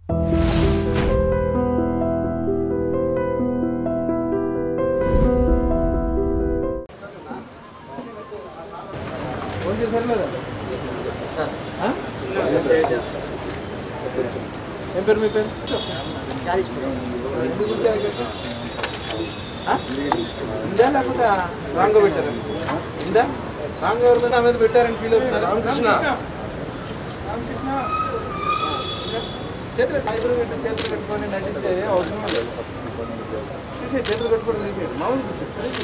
Phone చేశారు లేదా ఆ? ఏం పేరు మీ పేరు ఎందుకు ఇచ్చారు ఇక్కడ? ఆ? ఉందా లేకపోతే రాంగ్ పెట్టారు ఉందా రాంగ్ ఎవరి మీద నా మీద పెట్టారని ఫీల్ అవుతున్నారు రామకృష్ణ రామకృష్ణ చేతులు చేతులు పెట్టి చేతులు కట్టుకొని నటించే అవసరం లేదు తీసే చేతులు కట్టుకొని తీసేది మామూలు కూర్చో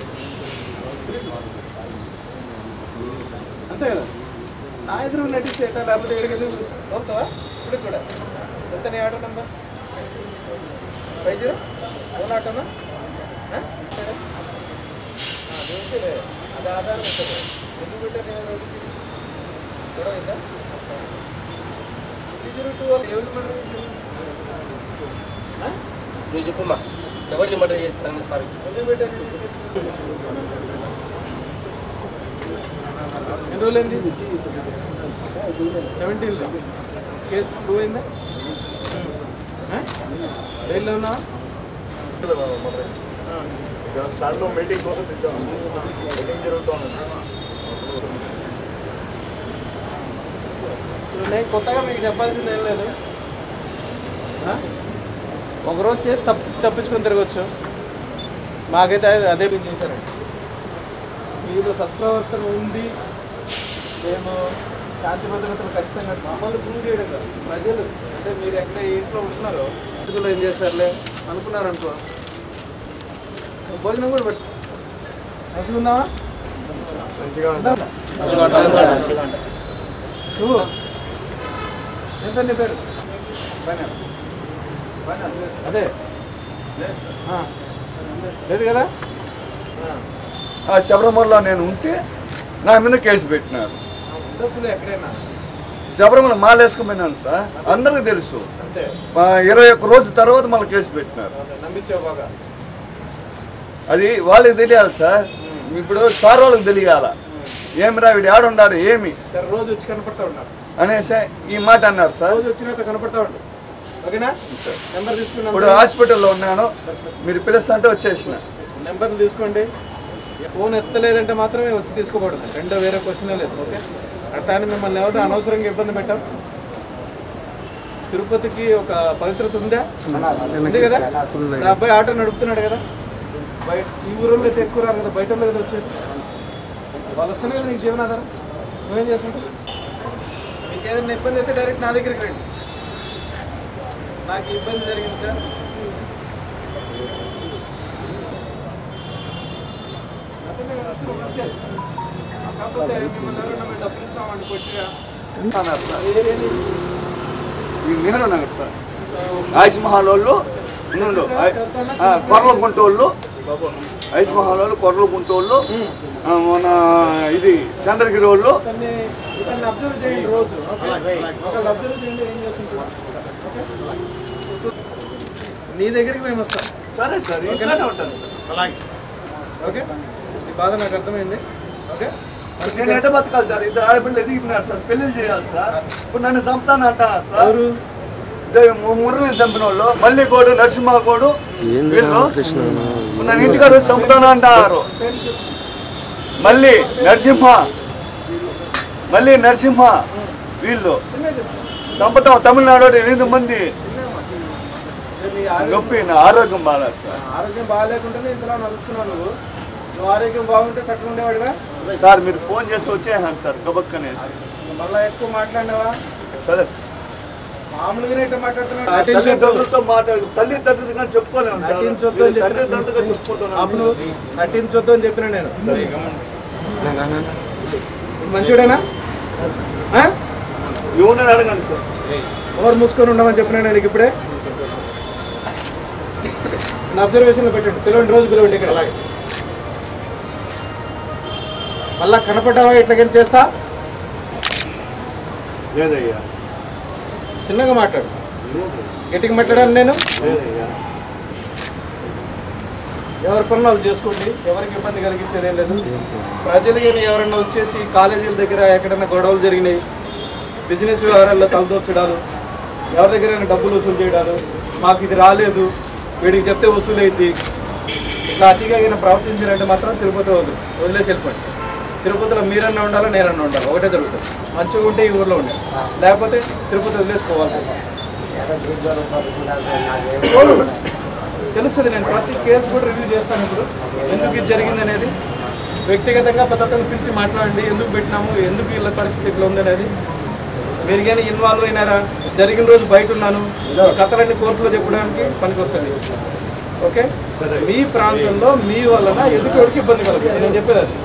అంతే కదా నా ఎదురు నటించేట లేకపోతే ఇక్కడికి ఎందుకు వస్తావా ఇప్పుడు కూడా ఎంత నీ auto number five zero one ఆటోనా ఆ? సరే. ఆ, అది ఓకేలే. అది ఆధారం ఉంటుంది ఎందుకు పెట్టారు నేను రోడ్డుకి గొడవ అయిందా త్రీ జీరో టూ వాళ్ళు ఎవరు మర్డర్ చేశారు? ఆ? నువ్వు చెప్పమ్మా ఎవరిని మర్డర్ చేస్తాను సార్ ఎందుకు పెట్టారు ఎన్ని రోజులైంది సెవెంటీన్లో కేసు ప్రూవ్ అయిందా జైల్లో ఉన్నావా స్టాండ్లో మీటింగ్ కోసం తెచ్చాము మీటింగ్ జరుగుతోంది సో నేను కొత్తగా మీకు చెప్పాల్సింది ఏం లేదు ఆ? ఒకరోజు చేసి తప్పి తప్పించుకొని తిరగచ్చు మాకైతే అదే- అదే పని చేశారండి మీలో సత్ప్రవర్తన ఉంది మేము శాంతి భద్రతలు ఖచ్చితంగా మమ్మల్ని ప్రూవ్ చేయడం కాదు ప్రజలు అంటే మీరు ఎక్కడ ఏ ఇంట్లో ఉంటున్నారో ప్రజలు ఏం చేస్తారులే అనుకున్నారు అనుకో భోజనం కూడా పెట్టు మంచిగా ఉందామా మంచిగా ఉందామా? నువ్వు ఏం సార్ నీ పేరు అదే ఆ. లేదు కదా ఆ. ఆ శబరిమలలో నేను ఉంటే నా మీద కేసు పెట్టినారు ఉండొచ్చులే ఎక్కడైనా శబరిమల మాల వేసుకుపోయినాను సార్ అందరికీ తెలుసు అంతే ఆ, ఇరవై ఒక్క రోజు తర్వాత మళ్ళీ కేసు పెట్టినారు అదే, నమ్మించావు బాగా అది వాళ్ళకి తెలియాలి సార్ ఇప్పుడు సార్ వాళ్ళకి తెలియాల ఏమి రా వీడు ఆడున్నాడు ఏమి సరే రోజు వచ్చి కనపడతా ఉన్నారు అనేసి ఈ మాట అన్నారు సార్ రోజు వచ్చినాక కనపడతా ఉండు ఓకేనా నెంబర్ తీసుకున్నాం ఇప్పుడు హాస్పిటల్లో ఉన్నాను మీరు పిలుస్తుంటే వచ్చేసిన నెంబర్ తీసుకోండి ఫోన్ ఎత్తలేదంటే మాత్రమే వచ్చి తీసుకోకూడదు రెండో వేరే క్వశ్చన్ లేదు ఓకే అట్లా అని మిమ్మల్ని ఎవరు అనవసరంగా ఇబ్బంది పెట్టాం తిరుపతికి ఒక పవిత్రత ఉందా ఉంది కదా నా అబ్బాయి ఆటో నడుపుతున్నాడు కదా బయట ఈ ఊరిలో అయితే ఎక్కువ రారు కదా బయట వాళ్ళు కదా వచ్చేది వాళ్ళు వస్తేనే కదా నీకు జీవనాధారం నువ్వేం చేసుకుంటావు మీకు ఏదైనా ఇబ్బంది అయితే డైరెక్ట్ నా దగ్గరికి రండి నాకు ఈ ఇబ్బంది జరిగింది సార్ కాకపోతే మిమ్మల్ని ఎవరైనా మేము డబ్బులు ఇస్తామండి కొట్టిరా అన్నారు సార్ ఏదేంటి? ఈ నెహ్రూ నగర్ సార్ ఆయుష్ మహల్ వాళ్ళు ఉండు. ఆ, కొర్ల గుంటోళ్ళు ఐస్ మహల్ వాళ్ళు కొర్ల గుంటోళ్ళు ఆ, మన ఇది చంద్రగిరి వాళ్ళు ఇతన్ని ఇతన్ని అబ్జర్వ్ చేయండి రోజు ఓకే? ఒకళ్ళు అబ్జర్వ్ చేయండి ఏం చేస్తుంటారు ఓకే? నీ దగ్గరికి మేము వస్తాం సరే సార్ ఇంట్లోనే ఉంటాను సార్ ఓకే నీ బాధ నాకు అర్థమైంది ఓకే నేను ఎట్ట బతకాలి సార్ ఇద్దరు ఆడపిల్లలు ఎదిగిపోయినారు సార్ పెళ్లి చేయాలి సార్ ఇప్పుడు నన్ను చంపుతాను అంటారు సార్ ఎవరు ఇదే ము- మురళిని చంపిన వాళ్ళు మల్లి కోడు నరసింహ కోడు వీళ్ళు ఇప్పుడు నన్ను ఇంటికాడ వచ్చి చంపుతాను అంటారు పేరు చెప్పు. మళ్ళీ నరసింహ మళ్ళీ నరసింహ వీళ్ళు చిన్నగా చెప్పు చంపుతాం తమిళనాడు ఎనిమిది మంది అదే నీ ఆరోగ్యం నొప్పి నా ఆరోగ్యం బాగాలేదు సార్ ఆరోగ్యం బాగాలేకుంటేనే ఇంతలో నడుస్తున్నావు నువ్వు నువ్వు ఆరోగ్యం బాగుంటే చక్కగా ఉండేవాడిగా సార్ మీరు ఫోన్ చేసి వచ్చేసాను సార్ గబక్కనేసి మళ్ళీ ఎక్కువ మాట్లాడినావా సరే సార్ మామూలుగానే ఇట్లా మాట్లాడుతున్నావు నటించొద్దు. తల్లిదండ్రులతో మాట్లాడు తల్లిదండ్రులు కానీ చెప్పుకోలేము సార్ నటించొద్దు అని చెప్పిన తల్లిదండ్రులుగా చెప్పుకుంటున్నాను అప్పుడు నటించొద్దు అని చెప్పిన నేను ఇప్పుడు మంచివాడేనా ఆ? ఎవరిని అడగండి సార్ ఎవరు మూసుకొని ఉండమని చెప్పిన నేను నీకు ఇప్పుడే నా అబ్జర్వేషన్లో పెట్టండి పిలవండి రోజు పిలవండి ఇక్కడ మళ్ళా కనపడ్డావా ఇట్లాగని చేస్తా లేదయ్యా చిన్నగా మాట్లాడు గట్టిగా మాట్లాడాను నేను లేదయ్యా ఎవరి పనులు వాళ్ళు చేసుకోండి ఎవరికి ఇబ్బంది కలిగించేది ఏం లేదు ప్రజలు కానీ ఎవరన్నా వచ్చేసి కాలేజీల దగ్గర ఎక్కడైనా గొడవలు జరిగినాయి బిజినెస్ వ్యవహారాల్లో తలదోర్చడాలు ఎవరి దగ్గరైనా డబ్బులు వసూలు చేయడాలు మాకు ఇది రాలేదు వీడికి చెప్తే వసూలు అయింది ఇట్లా అతిగా ఈయన ప్రవర్తించారంటే మాత్రం తిరుపతి వద్దు వదిలేసి వెళ్ళిపోండి తిరుపతిలో మీరన్నా ఉండాలా నేనన్నా ఉండాలి ఒకటే జరుగుతుంది మంచిగా ఉంటే ఈ ఊర్లో ఉండే లేకపోతే తిరుపతి వదిలేసుకోవాలి తెలుస్తుంది నేను ప్రతి కేసు కూడా రివ్యూ చేస్తాను ఇప్పుడు ఎందుకు ఇది జరిగింది అనేది వ్యక్తిగతంగా ప్రతి ఒక్కరిని పిలిచి మాట్లాడండి ఎందుకు పెట్టినాము ఎందుకు వీళ్ళ పరిస్థితి ఇట్లా ఉంది అనేది మీరు కానీ ఇన్వాల్వ్ అయినారా జరిగిన రోజు బయట ఉన్నాను ఈ కథలన్నీ కోర్టులో చెప్పడానికి పనికి వస్తుంది ఓకే మీ ప్రాంతంలో మీ వలన ఎదుటోడికి ఇబ్బంది కలుగుతుంది నేను చెప్పేది అది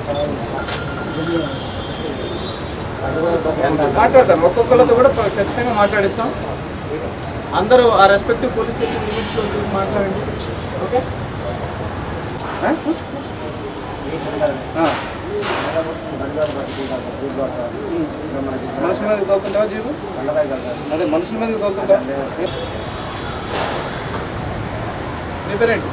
మాట్లాడతాను ఒక్కొక్కరితో కూడా ఖచ్చితంగా మాట్లాడిస్తాం అందరూ ఆ రెస్పెక్టివ్ పోలీస్ స్టేషన్ లిమిట్స్లో చూసి మాట్లాడండి ఓకే ఆ? కూర్చో, కూర్చో. ఆ. మనుషుల మీదకి తోలుతుంటావా జీబు అదే మనుషుల మీదకి తోలుతుంటా నీ పేరేంటి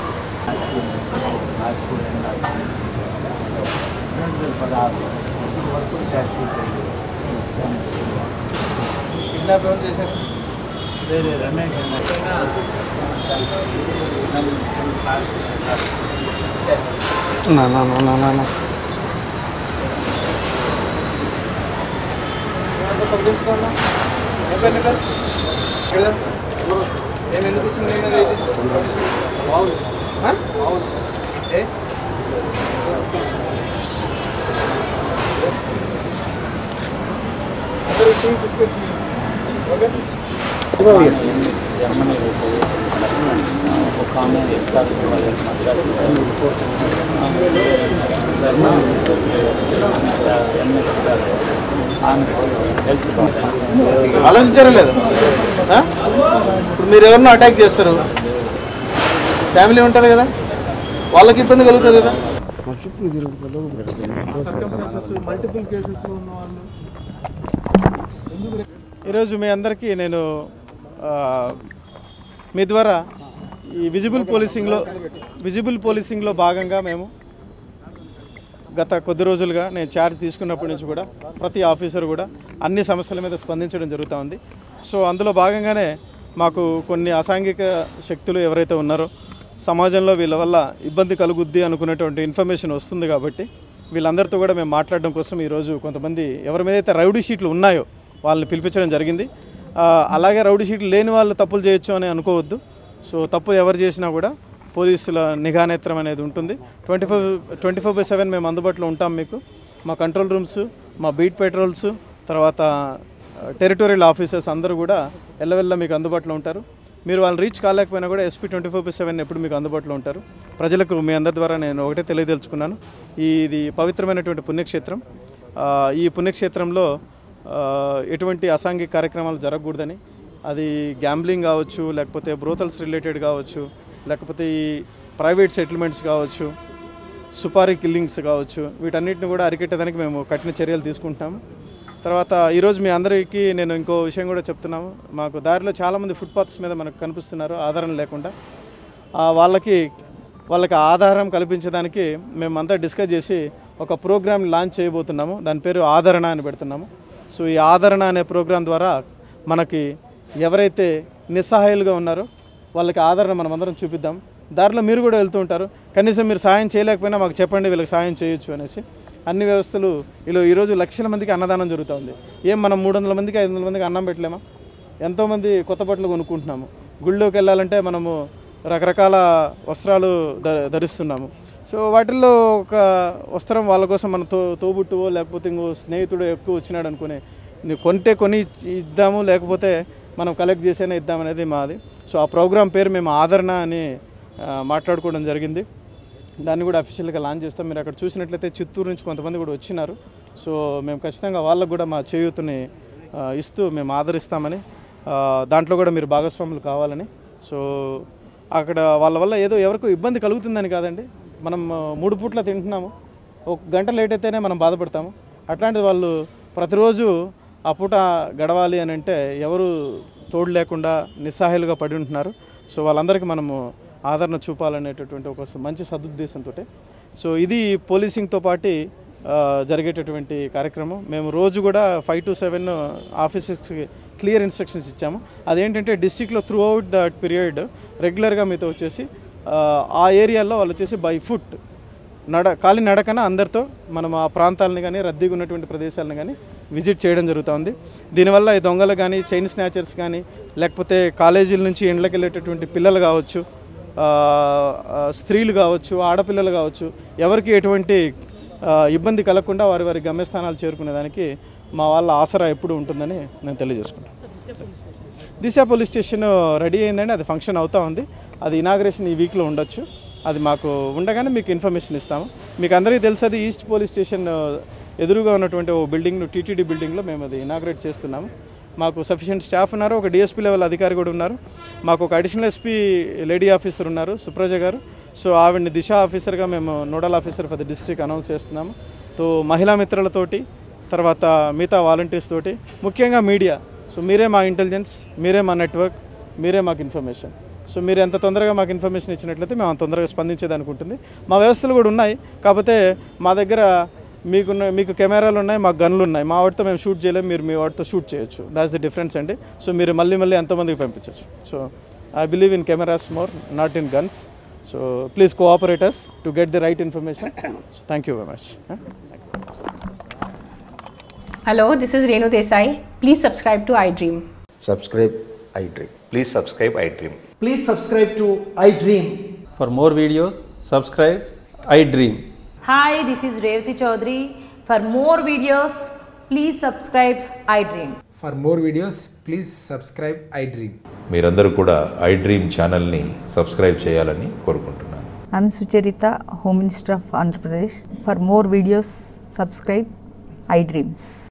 కిడ్నాప్ ఎవరు చేశారు ఏమంటే సర్దించుకోన్నా? ఏం పేరు నీ పేరు? ఇక్కడ ఏం ఎందుకు వచ్చింది నీ మీద ఇది? ఆ? ఏ? అందరూ టీ బిస్కెట్స్ ఓకే ఆలోచించారా లేదు ఆ? ఇప్పుడు మీరు ఎవరినో అటాక్ చేస్తారు ఫ్యామిలీ ఉంటుంది కదా వాళ్ళకి ఇబ్బంది కలుగుతుంది కదా మల్టిపుల్ కేసెస్ ఉన్న వాళ్ళు ఈరోజు మీ అందరికీ నేను ఆ, మీ ద్వారా ఈ విజిబుల్ పోలీసింగ్లో విజిబుల్ పోలీసింగ్లో భాగంగా మేము గత కొద్ది రోజులుగా నేను ఛార్జ్ తీసుకున్నప్పటి నుంచి కూడా ప్రతి ఆఫీసర్ కూడా అన్ని సమస్యల మీద స్పందించడం జరుగుతూ ఉంది సో అందులో భాగంగానే మాకు కొన్ని అసాంఘిక శక్తులు ఎవరైతే ఉన్నారో సమాజంలో వీళ్ళ వల్ల ఇబ్బంది కలుగుద్ది అనుకునేటువంటి ఇన్ఫర్మేషన్ వస్తుంది కాబట్టి వీళ్ళందరితో కూడా మేము మాట్లాడడం కోసం ఈరోజు కొంతమంది ఎవరి మీద అయితే రౌడీ షీట్లు ఉన్నాయో వాళ్ళని పిలిపించడం జరిగింది ఆ, అలాగే రౌడీ షీట్లు లేని వాళ్ళు తప్పులు చేయొచ్చు అని అనుకోవద్దు సో తప్పు ఎవరు చేసినా కూడా పోలీసుల నిఘా నేత్రం అనేది ఉంటుంది twenty four twenty four by seven మేము అందుబాటులో ఉంటాం మీకు మా కంట్రోల్ రూమ్స్ మా బీట్ పెట్రోల్స్ తర్వాత టెరిటోరియల్ ఆఫీసర్స్ అందరూ కూడా ఎల్లవెల్ల మీకు అందుబాటులో ఉంటారు మీరు వాళ్ళని రీచ్ కాలేకపోయినా కూడా SP twenty four by seven ఎప్పుడు మీకు అందుబాటులో ఉంటారు ప్రజలకు మీ అందరి ద్వారా నేను ఒకటే తెలియదలుచుకున్నాను ఈ ఇది పవిత్రమైనటువంటి పుణ్యక్షేత్రం ఆ, ఈ పుణ్యక్షేత్రంలో ఆ, ఎటువంటి అసాంఘిక కార్యక్రమాలు జరగకూడదని అది గ్యాంబ్లింగ్ కావచ్చు లేకపోతే బ్రోతల్స్ రిలేటెడ్ కావచ్చు లేకపోతే ఈ ప్రైవేట్ సెటిల్మెంట్స్ కావచ్చు సుపారీ కిల్లింగ్స్ కావచ్చు వీటన్నిటిని కూడా అరికెట్టడానికి మేము కఠిన చర్యలు తీసుకుంటున్నాము తర్వాత ఈరోజు మీ అందరికీ నేను ఇంకో విషయం కూడా చెప్తున్నాము మాకు దారిలో చాలామంది ఫుట్పాత్స్ మీద మనకు కనిపిస్తున్నారు ఆధారం లేకుండా ఆ వాళ్ళకి వాళ్ళకి ఆధారం కల్పించడానికి మేమంతా డిస్కస్ చేసి ఒక ప్రోగ్రామ్ లాంచ్ చేయబోతున్నాము దాని పేరు ఆదరణ అని పెడుతున్నాము సో ఈ ఆదరణ అనే ప్రోగ్రాం ద్వారా మనకి ఎవరైతే నిస్సహాయులుగా ఉన్నారో వాళ్ళకి ఆదరణ మనం అందరం చూపిద్దాం దారిలో మీరు కూడా వెళ్తూ ఉంటారు కనీసం మీరు సాయం చేయలేకపోయినా మాకు చెప్పండి వీళ్ళకి సాయం చేయొచ్చు అనేసి అన్ని వ్యవస్థలు ఇలా ఈరోజు లక్షల మందికి అన్నదానం జరుగుతుంది ఏం మనం మూడు వందల మందికి ఐదు వందల మందికి అన్నం పెట్టలేమా ఎంతోమంది కొత్త బట్టలు కొనుక్కుంటున్నాము గుళ్ళోకి వెళ్ళాలంటే మనము రకరకాల వస్త్రాలు ధ ధరిస్తున్నాము సో వాటిల్లో ఒక వస్త్రం వాళ్ళ కోసం మన తో తోబుట్టువో లేకపోతే ఇంకో స్నేహితుడు ఎక్కువ వచ్చినాడు అనుకుని నీ- కొంటే కొని ఇచ్చి- ఇద్దాము లేకపోతే మనం కలెక్ట్ చేసేనే ఇద్దామనేది మాది సో ఆ ప్రోగ్రామ్ పేరు మేము ఆదరణ అని ఆ, మాట్లాడుకోవడం జరిగింది దాన్ని కూడా అఫీషియల్గా లాంచ్ చేస్తాం మీరు అక్కడ చూసినట్లయితే చిత్తూరు నుంచి కొంతమంది కూడా వచ్చినారు సో మేము ఖచ్చితంగా వాళ్ళకు కూడా మా చేయూతని ఆ, ఇస్తూ మేము ఆదరిస్తామని ఆ, దాంట్లో కూడా మీరు భాగస్వాములు కావాలని సో అక్కడ వాళ్ళ వల్ల ఏదో ఎవరికో ఇబ్బంది కలుగుతుందని కాదండి మనం ఆ, మూడు పూట్ల తింటున్నాము ఒక గంట లేట్ అయితేనే మనం బాధపడతాము అట్లాంటిది వాళ్ళు ప్రతిరోజు ఆ పూట గడవాలి అని అంటే ఎవరు తోడు లేకుండా నిస్సహాయాలుగా పడి ఉంటున్నారు సో వాళ్ళందరికీ మనము ఆదరణ చూపాలనేటటువంటి ఒక మంచి సదుద్దేశంతో సో ఇది పోలీసింగ్తో పాటు ఆ, జరిగేటటువంటి కార్యక్రమం మేము రోజు కూడా ఫైవ్ టు సెవెన్ ఆఫీసెస్కి క్లియర్ ఇన్స్ట్రక్షన్స్ ఇచ్చాము అదేంటంటే డిస్టిక్లో త్రూ అవుట్ దట్ పీరియడ్ రెగ్యులర్గా మీతో వచ్చేసి ఆ, ఆ ఏరియాలో వాళ్ళు వచ్చేసి బై ఫుట్ నడ కాలి నడకన అందరితో మనం ఆ ప్రాంతాలను కానీ రద్దీగా ఉన్నటువంటి ప్రదేశాలను కానీ విజిట్ చేయడం జరుగుతుంది దీనివల్ల ఈ దొంగలు కానీ చైన్ స్నాచర్స్ కానీ లేకపోతే కాలేజీల నుంచి ఇండ్లకి వెళ్ళేటటువంటి పిల్లలు కావచ్చు ఆ, ఆ, స్త్రీలు కావచ్చు ఆడపిల్లలు కావచ్చు ఎవరికి ఎటువంటి ఆ, ఇబ్బంది కలగకుండా వారి వారి గమ్యస్థానాలు చేరుకునేదానికి మా వాళ్ళ ఆసరా ఎప్పుడు ఉంటుందని నేను తెలియజేసుకుంటాను దిశ పోలీస్ స్టేషన్ రెడీ అయిందండి అది ఫంక్షన్ అవుతా ఉంది అది ఇనాగ్రేషన్ ఈ వీక్లో ఉండొచ్చు అది మాకు ఉండగానే మీకు ఇన్ఫర్మేషన్ ఇస్తాము మీకు అందరికీ తెలుసు అది ఈస్ట్ పోలీస్ స్టేషన్ ఎదురుగా ఉన్నటువంటి ఓ బిల్డింగ్ టీటీడీ బిల్డింగ్లో మేము అది ఇనాగ్రేట్ చేస్తున్నాము మాకు సఫిషియెంట్ స్టాఫ్ ఉన్నారు ఒక డిఎస్పీ లెవెల్ అధికారి కూడా ఉన్నారు మాకు ఒక అడిషనల్ ఎస్పీ లేడీ ఆఫీసర్ ఉన్నారు సుప్రజ గారు సో ఆవిడని దిశ ఆఫీసర్గా మేము nodal officer for the district announce చేస్తున్నాము తో మహిళా మిత్రులతోటి తర్వాత మిగతా వాలంటీర్స్ తోటి ముఖ్యంగా మీడియా సో మీరే మా ఇంటెలిజెన్స్ మీరే మా నెట్వర్క్ మీరే మాకు ఇన్ఫర్మేషన్ సో మీరు ఎంత తొందరగా మాకు ఇన్ఫర్మేషన్ ఇచ్చినట్లయితే మేము అంత తొందరగా స్పందించేదానికి ఉంటుంది మా వ్యవస్థలు కూడా ఉన్నాయి కాకపోతే మా దగ్గర మీకున్న మీకు కెమెరాలు ఉన్నాయి మాకు గన్లు ఉన్నాయి మా వాటితో మేము షూట్ చేయలేము మీరు మీ వాటితో షూట్ చేయొచ్చు దాట్స్ ద డిఫరెన్స్ అండి సో మీరు మళ్ళీ మళ్ళీ ఎంతమందికి పంపించవచ్చు so I believe in cameras more not in guns so please cooperators to get the right information so thank you very much Hello, this is Renu Desai. Please subscribe to iDream. subscribe iDream. Please subscribe iDream. Please subscribe to iDream. For more videos subscribe iDream Hi, this is Revati Chaudhary. For more videos, please subscribe iDream. For more videos, please subscribe iDream. మీరందరూ కూడా iDream ఛానల్ని subscribe చేయాలని కోరుకుంటున్నాను I'm Sucharita, Home Minister of Andhra Pradesh. For more videos, subscribe iDreams.